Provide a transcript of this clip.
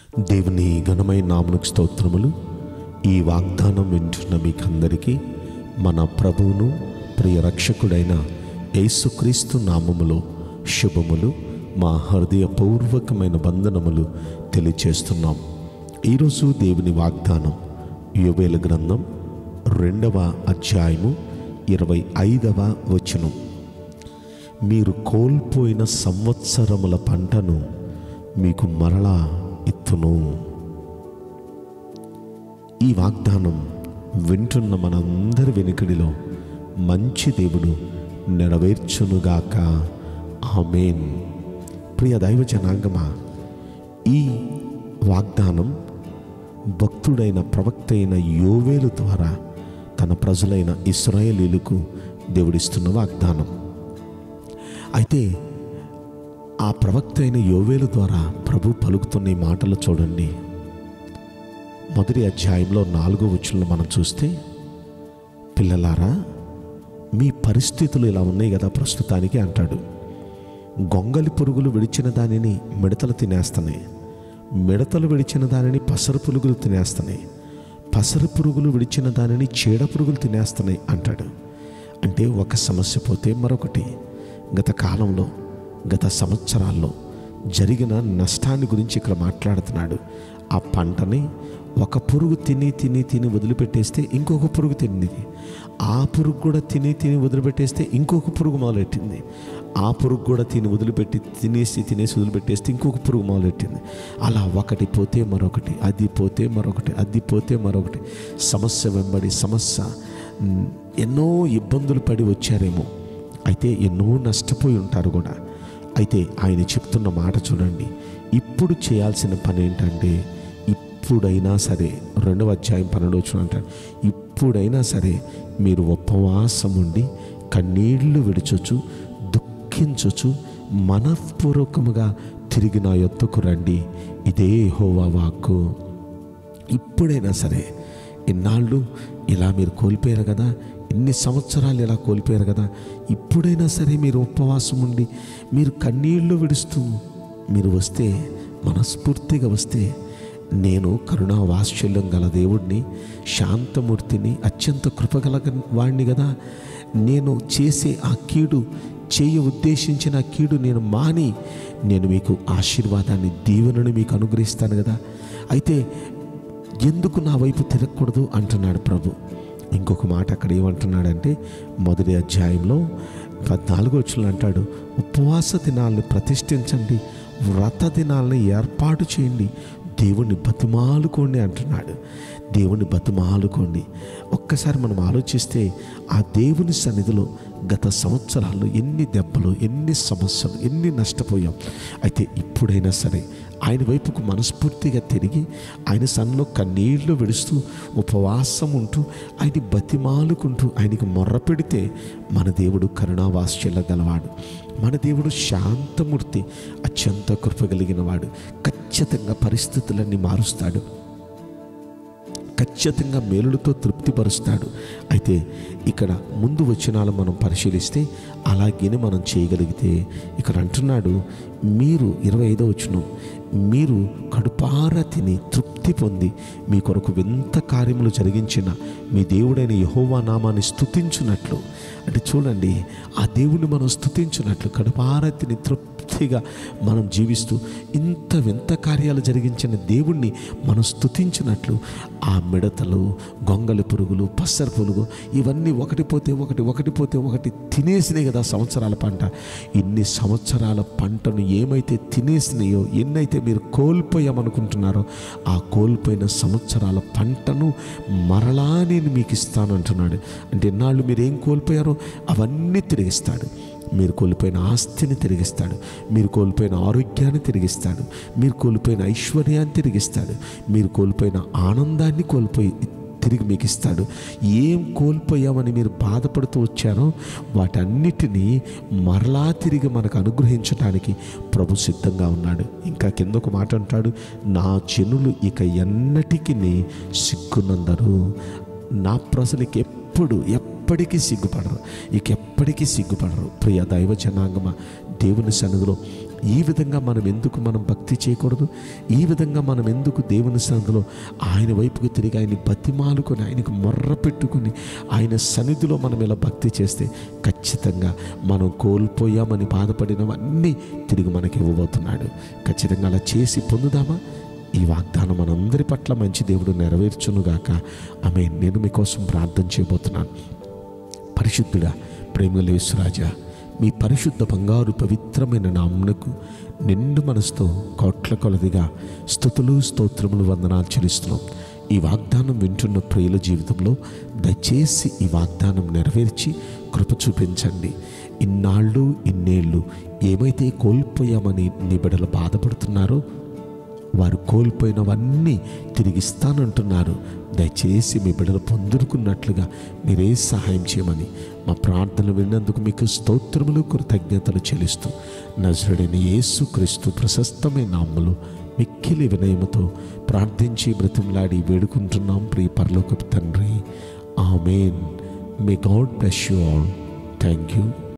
దేవుని ఘనమైన నామనికి స్తోత్రములు ఈ వాగ్దానం వింటున్న మీకందరికీ మన ప్రభువును ప్రియ రక్షకుడైన యేసుక్రీస్తు నామములో శుభములు మా హృదయపూర్వకమైన వందనములు తెలియచేస్తున్నాం ఈరోజు దేవుని వాగ్దానం యోవేల గ్రంథం రెండవ అధ్యాయము ఇరవై ఐదవ వచనం మీరు కోల్పోయిన సంవత్సరముల పంటను మీకు మరలా ఇత్తును ఈ వాగ్దానం వింటున్న మనందరి వెనుకడిలో మంచి దేవుడు నెరవేర్చునుగాక ఆమెన్ ప్రియ దైవ జనాంగమా ఈ వాగ్దానం భక్తుడైన ప్రవక్త అయిన యోవేలు ద్వారా తన ప్రజలైన ఇస్రాయేలీలకు దేవుడిస్తున్న వాగ్దానం అయితే ఆ ప్రవక్త అయిన యోవేలు ద్వారా ప్రభు పలుకుతున్న ఈ మాటలు చూడండి మొదటి అధ్యాయంలో నాలుగో వచ్చులను మనం చూస్తే పిల్లలారా మీ పరిస్థితులు ఇలా ఉన్నాయి కదా ప్రస్తుతానికి అంటాడు గొంగలి పురుగులు విడిచిన దానిని మిడతలు తినేస్తున్నాయి మిడతలు విడిచిన దానిని పసరు పురుగులు తినేస్తున్నాయి పసరు పురుగులు విడిచిన దానిని చీడ పురుగులు తినేస్తున్నాయి అంటాడు అంటే ఒక సమస్య పోతే మరొకటి గత కాలంలో గత సంవత్సరాల్లో జరిగిన నష్టాన్ని గురించి ఇక్కడ మాట్లాడుతున్నాడు ఆ పంటని ఒక పురుగు తిని తిని తిని వదిలిపెట్టేస్తే ఇంకొక పురుగు తిన్నది ఆ పురుగు కూడా తిని తిని వదిలిపెట్టేస్తే ఇంకొక పురుగు మొదలెట్టింది ఆ పురుగు కూడా తిని వదిలిపెట్టి తినేసి తినేసి వదిలిపెట్టేస్తే ఇంకొక పురుగు మొదలెట్టింది అలా ఒకటి పోతే మరొకటి అది పోతే మరొకటి అది పోతే మరొకటి సమస్య వెంబడి సమస్య మ్, ఎన్నో ఇబ్బందులు పడి వచ్చారేమో అయితే ఎన్నో నష్టపోయి ఉంటారు కూడా అయితే ఆయన చెప్తున్న మాట చూడండి ఇప్పుడు చేయాల్సిన పని ఏంటంటే ఇప్పుడైనా సరే రెండవ అధ్యాయం పన్నెండు వచ్చిన అంటాడు ఇప్పుడైనా సరే మీరు ఉపవాసం ఉండి కన్నీళ్లు విడిచొచ్చు దుఃఖించొచ్చు మనఃపూర్వకముగా తిరిగి నా యొద్దకు రండి ఇదే హోవా వాక్కు ఇప్పుడైనా సరే ఇన్నాళ్ళు ఇలా మీరు కోల్పోయారు కదా ఇన్ని సంవత్సరాలు ఇలా కోల్పోయారు కదా ఇప్పుడైనా సరే మీరు ఉపవాసం ఉండి మీరు కన్నీళ్లు విడుస్తూ మీరు వస్తే మనస్ఫూర్తిగా వస్తే నేను కరుణా వాత్సల్యం గల దేవుడిని శాంతమూర్తిని అత్యంత కృపగల వాడిని కదా నేను చేసే ఆ కీడు చేయ ఉద్దేశించిన ఆ కీడు నేను మాని నేను మీకు ఆశీర్వాదాన్ని దీవెనను మీకు అనుగ్రహిస్తాను కదా అయితే ఎందుకు నా వైపు తిరగకూడదు అంటున్నాడు ప్రభు ఇంకొక మాట అక్కడ ఏమంటున్నాడంటే మొదటి అధ్యాయంలో పద్నాలుగో వచ్చిన అంటాడు ఉపవాస దినాలను ప్రతిష్ఠించండి వ్రత దినాలను ఏర్పాటు చేయండి దేవుణ్ణి బతిమాలుకోండి అంటున్నాడు దేవుని బతిమాలుకోండి ఒక్కసారి మనం ఆలోచిస్తే ఆ దేవుని సన్నిధిలో గత సంవత్సరాల్లో ఎన్ని దెబ్బలు ఎన్ని సమస్యలు ఎన్ని నష్టపోయాం అయితే ఇప్పుడైనా సరే ఆయన వైపుకు మనస్ఫూర్తిగా తిరిగి ఆయన సన్నిలో కన్నీళ్లు విడుస్తూ ఉపవాసం ఉంటూ ఆయన బతిమాలుకుంటూ ఆయనకి మొర్ర పెడితే మన దేవుడు కరుణావాస్యల గలవాడు మన దేవుడు శాంతమూర్తి అత్యంత కృప కలిగిన వాడు ఖచ్చితంగా పరిస్థితులన్నీ మారుస్తాడు ఖచ్చితంగా మేలులతో తృప్తిపరుస్తాడు అయితే ఇక్కడ ముందు వచనాలు మనం పరిశీలిస్తే అలాగే మనం చేయగలిగితే ఇక్కడ అంటున్నాడు మీరు ఇరవై ఐదో వచనం మీరు కడుపార తిని తృప్తి పొంది మీ కొరకు వింత కార్యములు జరిగించిన మీ దేవుడైన యహోవా నామాన్ని స్తుతించున్నట్లు అంటే చూడండి ఆ దేవుని మనం స్తుతించున్నట్లు కడుపార తిని తృప్తిగా మనం జీవిస్తూ ఇంత వింత కార్యాలు జరిగించిన దేవుణ్ణి మనం స్తుతించినట్లు ఆ మిడతలు గొంగలి పురుగులు పచ్చర పురుగు ఇవన్నీ ఒకటి పోతే ఒకటి ఒకటి పోతే ఒకటి తినేసినాయి కదా సంవత్సరాల పంట ఇన్ని సంవత్సరాల పంటను ఏమైతే తినేసినాయో ఎన్నైతే మీరు కోల్పోయామనుకుంటున్నారో ఆ కోల్పోయిన సంవత్సరాల పంటను మరలా నేను మీకు ఇస్తాను అంటున్నాడు అంటే ఎన్నాళ్ళు మీరు ఏం కోల్పోయారో అవన్నీ తిరిగిస్తాడు మీరు కోల్పోయిన ఆస్తిని తిరిగిస్తాడు మీరు కోల్పోయిన ఆరోగ్యాన్ని తిరిగిస్తాడు మీరు కోల్పోయిన ఐశ్వర్యాన్ని తిరిగిస్తాడు మీరు కోల్పోయిన ఆనందాన్ని కోల్పోయి తిరిగి మీకు ఇస్తాడు ఏం కోల్పోయామని మీరు బాధపడుతూ వచ్చారో వాటన్నిటినీ మరలా తిరిగి మనకు అనుగ్రహించడానికి ప్రభు సిద్ధంగా ఉన్నాడు ఇంకా కింద ఒక మాట అంటాడు నా జనులు ఇక ఎన్నటికీ సిగ్గునందరు నా ప్రజలకి ఎప్పుడు ఎప్పటికీ సిగ్గుపడరు ఇక ఎప్పటికీ సిగ్గుపడరు ప్రియ దైవ జనాంగమ దేవుని సన్నిధిలో ఈ విధంగా మనం ఎందుకు మనం భక్తి చేయకూడదు ఈ విధంగా మనం ఎందుకు దేవుని సన్నిధిలో ఆయన వైపుకు తిరిగి ఆయన బతిమాలుకొని ఆయనకు మొర్ర పెట్టుకుని ఆయన సన్నిధిలో మనం ఇలా భక్తి చేస్తే ఖచ్చితంగా మనం కోల్పోయామని బాధపడినవన్నీ తిరిగి మనకి ఇవ్వబోతున్నాడు ఖచ్చితంగా అలా చేసి పొందుదామా ఈ వాగ్దానం మనందరి పట్ల మంచి దేవుడు నెరవేర్చునుగాక ఆమె నేను మీకోసం ప్రార్థన చేయబోతున్నాను పరిశుద్ధుడా ప్రేమలేశ్వరాజా మీ పరిశుద్ధ బంగారు పవిత్రమైన నామునకు నిండు మనసుతో కోట్ల కొలదిగా స్థుతులు స్తోత్రములు వందనాలు చెల్లిస్తున్నాం ఈ వాగ్దానం వింటున్న ప్రియుల జీవితంలో దయచేసి ఈ వాగ్దానం నెరవేర్చి కృప చూపించండి ఇన్నాళ్ళు ఇన్నేళ్ళు ఏమైతే కోల్పోయామని నీ బిడ్డలు బాధపడుతున్నారో వారు కోల్పోయినవన్నీ తిరిగిస్తానంటున్నారు దయచేసి మీ బిడ్డలు పొందుకున్నట్లుగా మీరే సహాయం చేయమని మా ప్రార్థనలు విన్నందుకు మీకు స్తోత్రములు కృతజ్ఞతలు చెల్లిస్తూ నజరుడైన యేసు క్రీస్తు ప్రశస్తమైన నామములు మిక్కిలి వినయముతో ప్రార్థించి బ్రతిమలాడి వేడుకుంటున్నాం ప్రియ పరలోకపు తండ్రి amen may God bless you all thank you